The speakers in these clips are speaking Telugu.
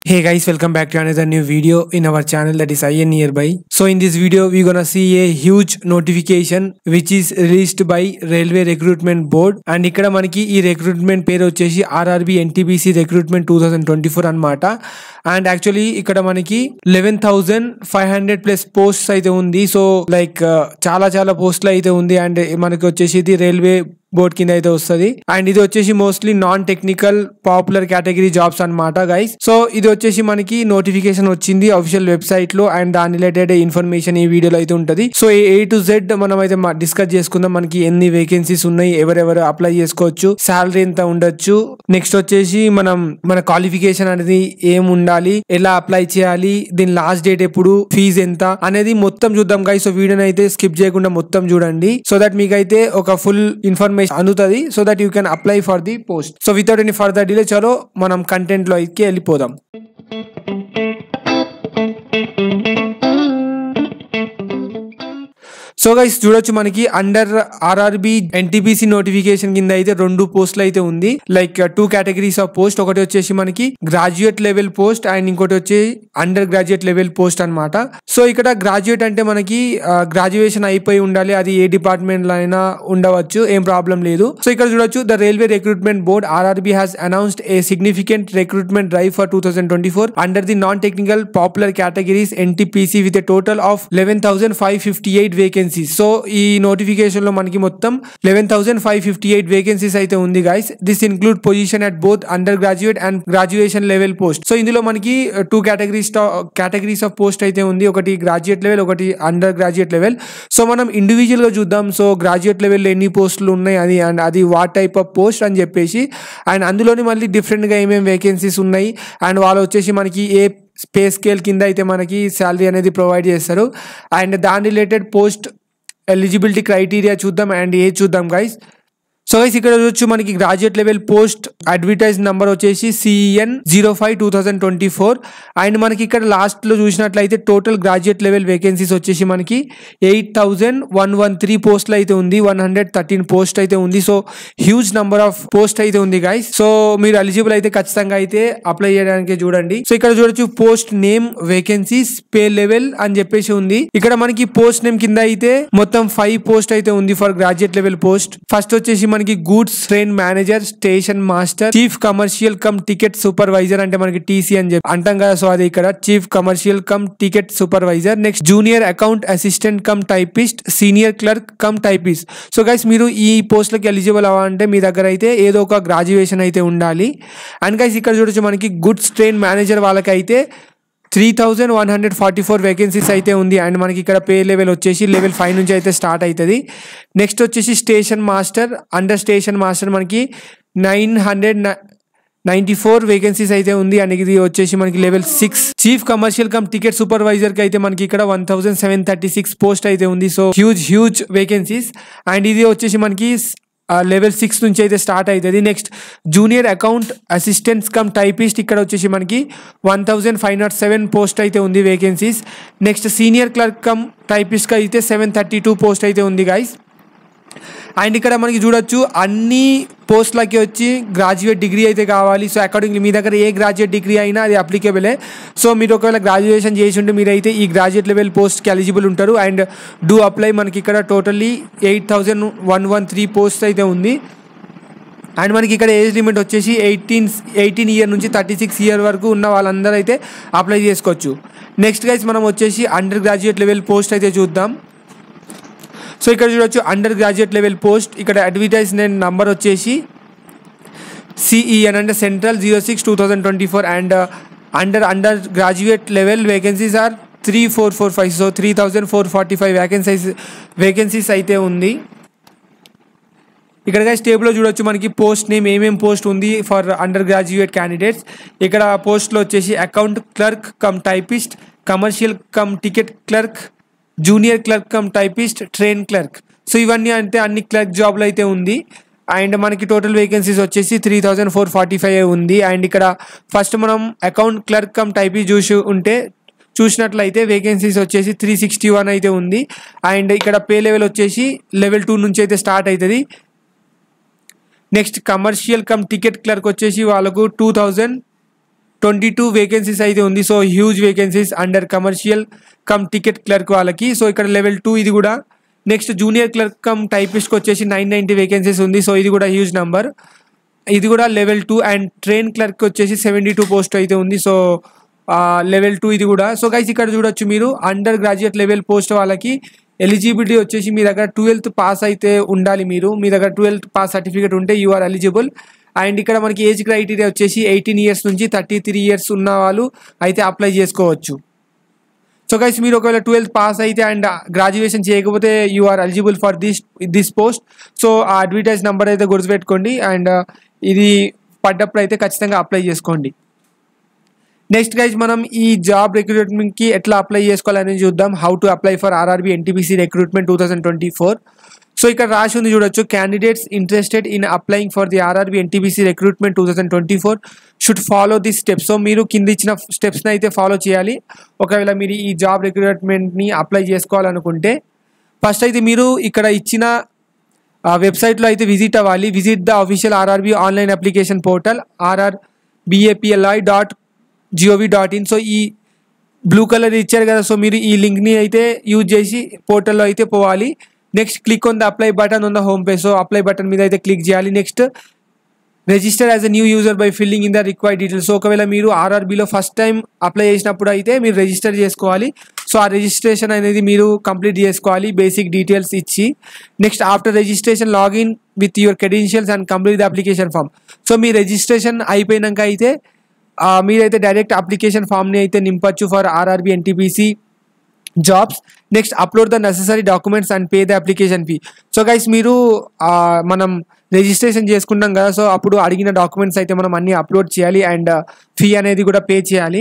Hey guys, welcome back to another new video in our channel that is IN Nearby. So in this video, we're gonna see a huge notification which is released by Railway Recruitment Board and ఇక్కడ మనకి ఈ రిక్రూట్మెంట్ పేరు వచ్చేసి RRB NTPC recruitment two thousand twenty four అనమాట అండ్ యాక్చువల్లీ ఇక్కడ మనకి eleven thousand five hundred plus posts అయితే ఉంది సో లైక్ చాలా చాలా పోస్టులు అయితే ఉంది అండ్ మనకి వచ్చేసి ఇది రైల్వే బోర్డ్ కింద అయితే వస్తుంది అండ్ ఇది వచ్చేసి mostly non technical popular category jobs అన్నమాట గైస్ సో ఇది వచ్చేసి మనకి నోటిఫికేషన్ వచ్చింది అఫీషియల్ వెబ్సైట్ లో అండ్ దాని రిలేటెడ్ ఇన్ఫర్మేషన్ ఈ వీడియోలో అయితే ఉంటుంది సో ఏ టు జెడ్ మనం అయితే డిస్కస్ చేసుకుందాం మనకి ఎన్ని వేకెన్సీస్ ఉన్నాయి ఎవరెవరు అప్లై చేసుకోవచ్చు శాలరీ ఎంత ఉండొచ్చు నెక్స్ట్ వచ్చేసి మనం మన క్వాలిఫికేషన్ అనేది ఏం ఉండాలి ఎలా అప్లై చేయాలి దీని లాస్ట్ డేట్ ఎప్పుడు ఫీజు ఎంత అనేది మొత్తం చూద్దాం గైస్ సో వీడియోని అయితే స్కిప్ చేయకుండా మొత్తం చూడండి సో దట్ మీకైతే ఒక ఫుల్ ఇన్ఫర్మేషన్ అందుతుంది so that you can apply for the post so without any further delay చలో మనం కంటెంట్ లో అయితే వెళ్ళిపోదాం సో గైస్ చూడొచ్చు మనకి అండర్ ఆర్ఆర్బి ఎన్టీపీసీ నోటిఫికేషన్ కింద అయితే రెండు పోస్టులు అయితే ఉంది like two categories of post ఒకటి వచ్చేసి మనకి గ్రాడ్యుయేట్ లెవెల్ పోస్ట్ అండ్ ఇంకోటి వచ్చి అండర్ గ్రాడ్యుయేట్ లెవెల్ పోస్ట్ అన్నమాట సో ఇక్కడ గ్రాడ్యుయేట్ అంటే మనకి గ్రాడ్యుయేషన్ అయిపోయి ఉండాలి అది ఏ డిపార్ట్మెంట్ లో అయినా ఉండవచ్చు ఏం ప్రాబ్లం లేదు సో ఇక్కడ చూడొచ్చు the railway recruitment board RRB has announced a significant recruitment drive for two thousand twenty four under the non technical popular categories NTPC with a total of eleven thousand five fifty eight vacancies so ఈ నోటిఫికేషన్ లో మనకి మొత్తం eleven thousand five fifty eight vacancies అయితే ఉంది guys this include position at both under graduate and graduation level post so ఇందులో మనకి two categories categories of post అయితే ఉంది ఒకటి గ్రాడ్యుయేట్ లెవెల్ ఒకటి అండర్ గ్రాడ్యుయేట్ లెవెల్ సో మనం ఇండివిజువల్ గా చూద్దాం సో గ్రాడ్యుయేట్ లెవెల్లో ఎన్ని పోస్టులు ఉన్నాయి అది అండ్ అది వాట్ టైప్ ఆఫ్ పోస్ట్ అని చెప్పేసి అండ్ అందులోని మళ్ళీ డిఫరెంట్ గా ఏమేమి వేకెన్సీస్ ఉన్నాయి అండ్ వాళ్ళు వచ్చేసి మనకి ఏ పే స్కేల్ కింద అయితే మనకి శాలరీ అనేది ప్రొవైడ్ చేస్తారు అండ్ దాని రిలేటెడ్ పోస్ట్ ఎలిజిబిలిటీ క్రైటీరియా చూద్దాం అండ్ ఏ చూద్దాం గైస్ సో గైస్ ఇక్కడ చూడొచ్చు మనకి graduate level post advertise number వచ్చేసి CN zero five two thousand twenty four and మనకి ఇక్కడ లాస్ట్లో చూసినట్లయితే టోటల్ గ్రాడ్యుయేట్ లెవెల్ వేకెన్సీస్ వచ్చేసి మనకి eight thousand one one three పోస్ట్లు అయితే ఉంది వన్ హండ్రెడ్ థర్టీన్ పోస్ట్ అయితే ఉంది so huge number of post అయితే ఉంది గైస్ సో మీరు ఎలిజిబుల్ అయితే ఖచ్చితంగా అయితే అప్లై చేయడానికి చూడండి సో ఇక్కడ చూడొచ్చు post name vacancies pay level అని చెప్పేసి ఉంది ఇక్కడ మనకి పోస్ట్ నేమ్ కింద అయితే మొత్తం ఫైవ్ పోస్ట్ అయితే ఉంది for graduate level post first వచ్చేసి మనకి goods train manager station master chief commercial cum ticket supervisor అంటే మనకి టీసీ అని చెప్పి అంటాం కదా సో అది ఇక్కడ chief commercial cum ticket supervisor next junior account assistant cum typist senior clerk cum typist so guys మీరు ఈ పోస్ట్లకి ఎలిజిబుల్ అవ్వాలంటే మీ దగ్గర అయితే ఏదో ఒక గ్రాడ్యుయేషన్ అయితే ఉండాలి అండ్ గైస్ ఇక్కడ చూడొచ్చు మనకి గుడ్స్ ట్రైన్ మేనేజర్ వాళ్ళకైతే three thousand one hundred forty four vacancies అయితే ఉంది అండ్ మనకి ఇక్కడ పే లెవెల్ వచ్చేసి లెవెల్ ఫైవ్ నుంచి అయితే స్టార్ట్ అవుతుంది నెక్స్ట్ వచ్చేసి station master under station master మనకి nine hundred ninety four vacancies అయితే ఉంది అండ్ ఇది వచ్చేసి మనకి level six chief commercial cum ticket supervisor కి అయితే మనకి ఇక్కడ one thousand seven thirty six post అయితే ఉంది so huge huge vacancies and ఇది వచ్చేసి మనకి లెవెల్ సిక్స్ నుంచి అయితే స్టార్ట్ అవుతుంది next junior account assistants cum typist ఇక్కడ వచ్చేసి మనకి one thousand five nought seven post అయితే ఉంది vacancies next senior clerk cum టైపిస్ట్కి అయితే సెవెన్ థర్టీ టూ పోస్ట్ అయితే ఉంది గైస్ అండ్ ఇక్కడ మనకి చూడొచ్చు అన్ని పోస్ట్లకి వచ్చి గ్రాడ్యుయేట్ డిగ్రీ అయితే కావాలి సో అకార్డింగ్లీ మీ దగ్గర ఏ గ్రాడ్యుయేట్ డిగ్రీ అయినా అది అప్లికేబులే సో మీరు ఒకవేళ గ్రాడ్యుయేషన్ చేసి ఉంటే మీరైతే ఈ గ్రాడ్యుయేట్ లెవెల్ పోస్ట్కి ఎలిజిబుల్ ఉంటారు అండ్ డూ అప్లై మనకి ఇక్కడ totally eight thousand one one three post అయితే ఉంది అండ్ మనకి ఇక్కడ ఏజ్ లిమిట్ వచ్చేసి ఎయిటీన్ ఎయిటీన్ ఇయర్ నుంచి థర్టీ సిక్స్ ఇయర్ వరకు ఉన్న వాళ్ళందరూ అయితే అప్లై చేసుకోవచ్చు నెక్స్ట్ గైస్ మనం వచ్చేసి అండర్ గ్రాడ్యుయేట్ లెవెల్ పోస్ట్ అయితే చూద్దాం సో ఇక్కడ చూడొచ్చు అండర్ గ్రాడ్యుయేట్ లెవెల్ పోస్ట్ ఇక్కడ అడ్వర్టైజ్మెంట్ నంబర్ వచ్చేసి సిఈఎన్ అంటే central zero six two thousand twenty four and under under graduate level vacancies are three four four five so three thousand four forty five vacancies vacancies అయితే ఉంది ఇక్కడ టేబుల్లో చూడొచ్చు మనకి పోస్ట్ నేమ్ ఏమేం పోస్ట్ ఉంది ఫర్ అండర్ గ్రాడ్యుయేట్ క్యాండిడేట్స్ ఇక్కడ పోస్ట్లో వచ్చేసి account clerk cum typist commercial cum ticket clerk junior clerk cum typist train clerk so ఇవన్నీ అంటే అన్ని క్లర్క్ జాబ్లు అయితే ఉంది అండ్ మనకి టోటల్ వేకెన్సీస్ వచ్చేసి three thousand four forty five ఉంది అండ్ ఇక్కడ ఫస్ట్ మనం అకౌంట్ క్లర్క్ కమ్ టైపిస్ట్ చూసి ఉంటే చూసినట్లయితే వేకెన్సీస్ వచ్చేసి త్రీ సిక్స్టీ వన్ అయితే ఉంది అండ్ ఇక్కడ పే లెవెల్ వచ్చేసి లెవెల్ టూ నుంచి అయితే స్టార్ట్ అవుతుంది next commercial cum ticket clerk వచ్చేసి వాళ్ళకు two thousand twenty two vacancies అయితే ఉంది so huge vacancies under commercial cum ticket clerk వాళ్ళకి సో ఇక్కడ లెవెల్ టూ ఇది కూడా నెక్స్ట్ జూనియర్ క్లర్క్ కమ్ టైపిస్ట్కి వచ్చేసి నైన్ నైంటీ వేకెన్సీస్ ఉంది సో ఇది కూడా హ్యూజ్ నెంబర్ ఇది కూడా level two and train clerk వచ్చేసి సెవెంటీ టూ పోస్ట్ అయితే ఉంది సో లెవెల్ టూ ఇది కూడా సో గైస్ ఇక్కడ చూడొచ్చు మీరు అండర్ గ్రాడ్యుయేట్ లెవెల్ పోస్ట్ వాళ్ళకి ఎలిజిబిలిటీ వచ్చేసి మీ దగ్గర ట్వెల్త్ పాస్ అయితే ఉండాలి మీరు మీ దగ్గర ట్వెల్త్ పాస్ సర్టిఫికేట్ ఉంటే యూ ఆర్ ఎలిజిబుల్ అండ్ ఇక్కడ మనకి ఏజ్ క్రైటీరియా వచ్చేసి ఎయిటీన్ ఇయర్స్ నుంచి థర్టీ త్రీ ఇయర్స్ ఉన్న వాళ్ళు అయితే అప్లై చేసుకోవచ్చు సో గైస్ మీరు ఒకవేళ ట్వెల్త్ పాస్ అయితే అండ్ గ్రాడ్యుయేషన్ చేయకపోతే you are eligible for this this post so ఆ అడ్వర్టైజ్ నెంబర్ అయితే గుర్తుపెట్టుకోండి అండ్ ఇది పడ్డప్పుడు అయితే ఖచ్చితంగా అప్లై చేసుకోండి నెక్స్ట్ గైజ్ మనం ఈ జాబ్ రిక్రూట్మెంట్కి ఎట్లా అప్లై చేసుకోవాలని చూద్దాం how to apply for RRB NTPC recruitment two thousand twenty four so ఇక్కడ రాసి ఉంది చూడొచ్చు candidates interested in applying for the RRB NTPC recruitment two thousand twenty four should follow the steps so మీరు కింద ఇచ్చిన స్టెప్స్ని అయితే ఫాలో చేయాలి ఒకవేళ మీరు ఈ జాబ్ రిక్రూట్మెంట్ని అప్లై చేసుకోవాలనుకుంటే ఫస్ట్ అయితే మీరు ఇక్కడ ఇచ్చిన వెబ్సైట్లో అయితే విజిట్ అవ్వాలి visit the official RRB online application portal RR BAPLI dot GOV dot in so ఈ బ్లూ కలర్ ఇచ్చారు కదా సో మీరు ఈ లింక్ని అయితే యూజ్ చేసి పోర్టల్లో అయితే పోవాలి next click on the apply button on the home page so apply button మీద అయితే క్లిక్ చేయాలి next register as a new user by filling in the required details so ఒకవేళ మీరు ఆర్ఆర్బీలో ఫస్ట్ టైం అప్లై చేసినప్పుడు అయితే మీరు రిజిస్టర్ చేసుకోవాలి సో ఆ రిజిస్ట్రేషన్ అనేది మీరు కంప్లీట్ చేసుకోవాలి బేసిక్ డీటెయిల్స్ ఇచ్చి next after registration login with your credentials and complete the application form so మీ రిజిస్ట్రేషన్ అయిపోయినాక అయితే ఆ, మీరైతే డైరెక్ట్ అప్లికేషన్ ఫామ్ని అయితే నింపచ్చు for RRB NTPC jobs next upload the necessary documents and pay the application fee so guys మీరు ఆ, మనం రిజిస్ట్రేషన్ చేసుకుంటాం కదా సో అప్పుడు అడిగిన డాక్యుమెంట్స్ అయితే మనం అన్ని అప్లోడ్ చేయాలి అండ్ ఫీ అనేది కూడా పే చేయాలి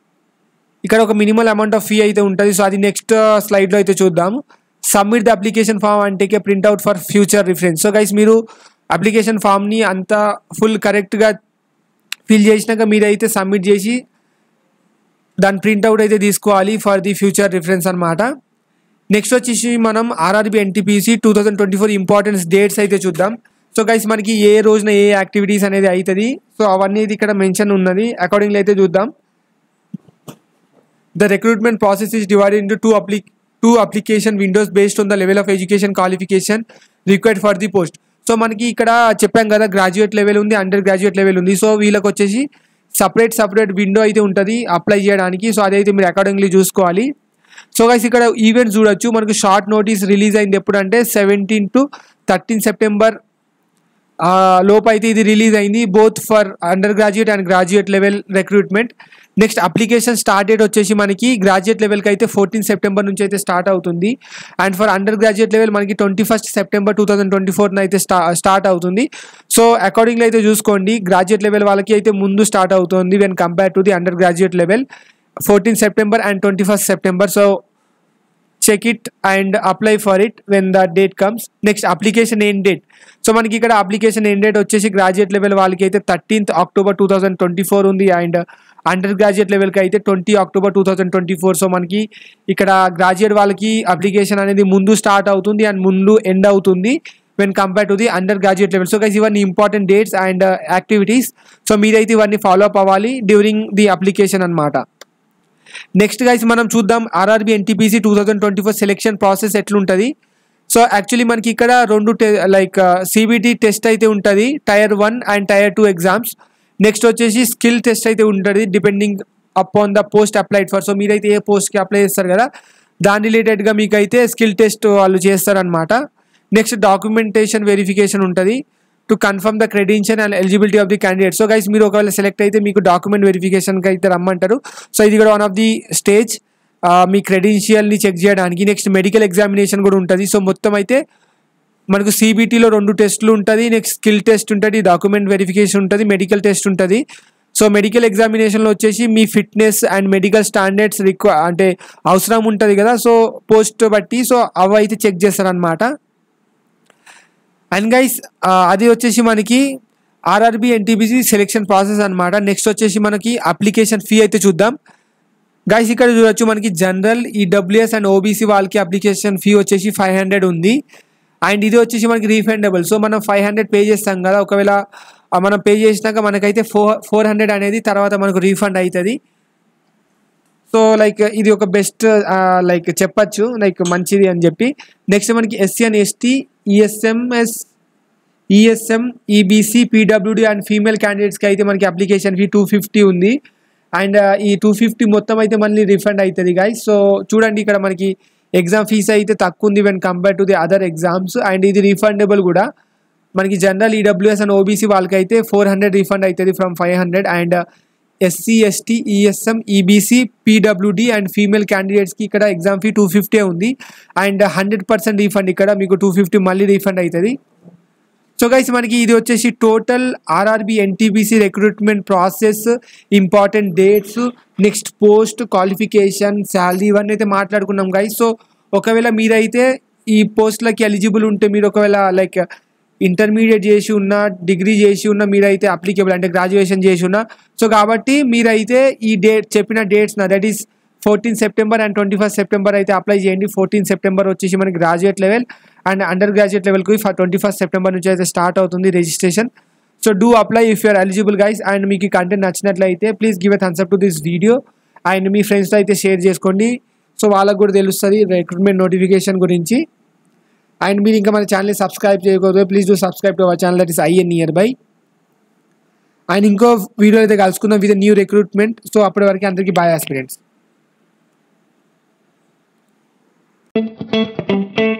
ఇక్కడ ఒక మినిమల్ అమౌంట్ ఆఫ్ ఫీ అయితే ఉంటుంది సో అది నెక్స్ట్ స్లైడ్లో అయితే చూద్దాం submit the application form and take a printout for future reference so guys మీరు అప్లికేషన్ ఫామ్ని అంతా ఫుల్ కరెక్ట్గా ఫిల్ చేసినాక మీరైతే సబ్మిట్ చేసి దాని ప్రింట్అవుట్ అయితే తీసుకోవాలి ఫర్ ది ఫ్యూచర్ రిఫరెన్స్ అనమాట నెక్స్ట్ వచ్చేసి మనం RRB NTPC two thousand twenty four importance dates అయితే చూద్దాం సో గైస్ మనకి ఏ రోజున ఏ యాక్టివిటీస్ అనేది అవుతుంది సో అవన్నీ ఇది ఇక్కడ మెన్షన్ ఉన్నది అకార్డింగ్లీ అయితే చూద్దాం The recruitment process is divided into two applic two application windows based on the level of education qualification required for the post. So మనకి ఇక్కడ చెప్పాం కదా గ్రాడ్యుయేట్ లెవెల్ ఉంది అండర్ గ్రాడ్యుయేట్ లెవెల్ ఉంది సో వీళ్ళకి వచ్చేసి సపరేట్ సపరేట్ విండో అయితే ఉంటుంది అప్లై చేయడానికి సో అదైతే మీరు అకార్డింగ్లీ చూసుకోవాలి సో గైస్ ఇక్కడ ఈవెంట్ చూడొచ్చు మనకు షార్ట్ నోటీస్ రిలీజ్ అయింది ఎప్పుడు అంటే సెవెంటీన్ టు థర్టీన్ సెప్టెంబర్ ఆ, లోపు అయితే ఇది రిలీజ్ అయింది both for under graduate and graduate level recruitment next application start date వచ్చేసి మనకి గ్రాడ్యుయేట్ లెవెల్కి అయితే ఫోర్టీన్ సెప్టెంబర్ నుంచి అయితే స్టార్ట్ అవుతుంది and for under graduate level మనకి twenty first September two thousand twenty ఫోర్న అయితే స్టా స్టార్ట్ అవుతుంది సో అకార్డింగ్లీ అయితే చూసుకోండి గ్రాడ్యుయేట్ లెవెల్ వాళ్ళకి అయితే ముందు స్టార్ట్ అవుతుంది when compare to the under graduate level fourteen September and twenty first September so check it and apply for it when the date comes next application end date so మనకి ఇక్కడ అప్లికేషన్ ఎండ్ డేట్ వచ్చేసి గ్రాడ్యుయేట్ లెవెల్ వాళ్ళకి అయితే thirteenth October two thousand twenty four ఉంది అండ్ అండర్ గ్రాడ్యుయేట్ లెవెల్కి అయితే twenty October two thousand twenty four so మనకి ఇక్కడ గ్రాడ్యుయేట్ వాళ్ళకి అప్లికేషన్ అనేది ముందు స్టార్ట్ అవుతుంది అండ్ ముందు ఎండ్ అవుతుంది when compare to the under graduate level so guys ఇవన్నీ important dates and activities so మీరైతే ఇవన్నీ ఫాలో అప్ అవ్వాలి డ్యూరింగ్ ది అప్లికేషన్ అనమాట నెక్స్ట్ గైస్ మనం చూద్దాం RRB NTPC two thousand twenty four selection process ఎట్లుంటుంది సో యాక్చువల్లీ మనకి ఇక్కడ రెండు లైక్ సిబిటి టెస్ట్ అయితే ఉంటుంది tier one and tier two exams next వచ్చేసి స్కిల్ టెస్ట్ అయితే ఉంటుంది depending upon the post applied for so మీరైతే ఏ పోస్ట్కి అప్లై చేస్తారు కదా దాని రిలేటెడ్గా మీకు అయితే స్కిల్ టెస్ట్ వాళ్ళు చేస్తారనమాట నెక్స్ట్ డాక్యుమెంటేషన్ వెరిఫికేషన్ ఉంటుంది to confirm the credential and eligibility of the candidate so guys మీరు ఒకవేళ సెలెక్ట్ అయితే మీకు డాక్యుమెంట్ వెరిఫికేషన్కి అయితే రమ్మంటారు సో ఇది కూడా వన్ ఆఫ్ ది స్టేజ్ మీ క్రెడెన్షియల్ని చెక్ చేయడానికి నెక్స్ట్ మెడికల్ ఎగ్జామినేషన్ కూడా ఉంటుంది సో మొత్తం అయితే మనకు సిబిటీలో రెండు టెస్టులు ఉంటుంది నెక్స్ట్ స్కిల్ టెస్ట్ ఉంటుంది డాక్యుమెంట్ వెరిఫికేషన్ ఉంటుంది మెడికల్ టెస్ట్ ఉంటుంది సో మెడికల్ ఎగ్జామినేషన్లో వచ్చేసి మీ ఫిట్నెస్ అండ్ మెడికల్ స్టాండర్డ్స్ రిక్వ అంటే అవసరం ఉంటుంది కదా సో పోస్ట్ బట్టి సో అవి అయితే చెక్ చేస్తారనమాట అండ్ గైస్ అది వచ్చేసి మనకి ఆర్ఆర్బి ఎన్టీపీసీ సెలెక్షన్ ప్రాసెస్ అనమాట నెక్స్ట్ వచ్చేసి మనకి అప్లికేషన్ ఫీ అయితే చూద్దాం గైస్ ఇక్కడ చూడొచ్చు మనకి జనరల్ ఈడబ్ల్యూఎస్ అండ్ ఓబీసీ వాళ్ళకి అప్లికేషన్ ఫీ వచ్చేసి ఫైవ్ హండ్రెడ్ ఉంది అండ్ ఇది వచ్చేసి మనకి రీఫండబుల్ సో మనం ఫైవ్ హండ్రెడ్ పే చేస్తాం కదా ఒకవేళ ఆ మనం పే చేసినాక మనకైతే ఫోర్ ఫోర్ హండ్రెడ్ అనేది తర్వాత మనకు రీఫండ్ అవుతుంది సో లైక్ ఇది ఒక బెస్ట్ లైక్ చెప్పచ్చు లైక్ మంచిది అని చెప్పి నెక్స్ట్ మనకి SC and ST ESMS ESM EBC PWD and female క్యాండిడేట్స్కి అయితే మనకి అప్లికేషన్ ఫీ టూ ఫిఫ్టీ ఉంది అండ్ ఈ టూ ఫిఫ్టీ మొత్తం అయితే మళ్ళీ రిఫండ్ అవుతుంది గాయస్ సో చూడండి ఇక్కడ మనకి ఎగ్జామ్ ఫీస్ అయితే తక్కువ ఉంది when compare to the other exams and ఇది రీఫండబుల్ కూడా మనకి జనరల్ ఈడబ్ల్యూఎస్ అండ్ ఓబీసీ వాళ్ళకైతే ఫోర్ హండ్రెడ్ రీఫండ్ అవుతుంది from five hundred and SC ST ESM EBC PWD and female క్యాండిడేట్స్కి ఇక్కడ ఎగ్జామ్ ఫీ టూ ఫిఫ్టీ ఉంది అండ్ హండ్రెడ్ పర్సెంట్ రీఫండ్ ఇక్కడ మీకు టూ ఫిఫ్టీ మళ్ళీ రీఫండ్ అవుతుంది సో గైస్ మనకి ఇది వచ్చేసి total RRB NTPC recruitment process important dates next post qualification salary ఇవన్నీ అయితే మాట్లాడుకున్నాం గైస్ సో ఒకవేళ మీరైతే ఈ పోస్ట్లకి ఎలిజిబుల్ ఉంటే మీరు ఒకవేళ లైక్ ఇంటర్మీడియట్ చేసి ఉన్న డిగ్రీ చేసి ఉన్న మీరైతే అప్లికేబుల్ అంటే గ్రాడ్యుయేషన్ చేసి ఉన్న సో కాబట్టి మీరైతే ఈ డేట్ చెప్పిన డేట్స్ నా that is fourteen September and twenty first September అయితే అప్లై చేయండి ఫోర్టీన్ సెప్టెంబర్ వచ్చేసి మనకి graduate level and under graduate లెవెల్కి ట్వంటీ ఫస్ట్ సెప్టెంబర్ నుంచి అయితే స్టార్ట్ అవుతుంది registration so do apply if you are eligible guys and మీకు ఈ కంటెంట్ నచ్చినట్లయితే please give a thumbs up to this video and మీ ఫ్రెండ్స్తో అయితే షేర్ చేసుకోండి సో వాళ్ళకు కూడా తెలుస్తుంది రిక్రూట్మెంట్ నోటిఫికేషన్ గురించి అండ్ మీరు ఇంకా మన ఛానల్ని సబ్స్క్రైబ్ చేయకూడదు please do subscribe to our channel that is in nearby and ఇంకో వీడియో అయితే కలుసుకుందాం విత్ న్యూ రిక్రూట్మెంట్ సో అప్పటి వరకు అందరికీ బాయ్ ఆస్పిరెంట్స్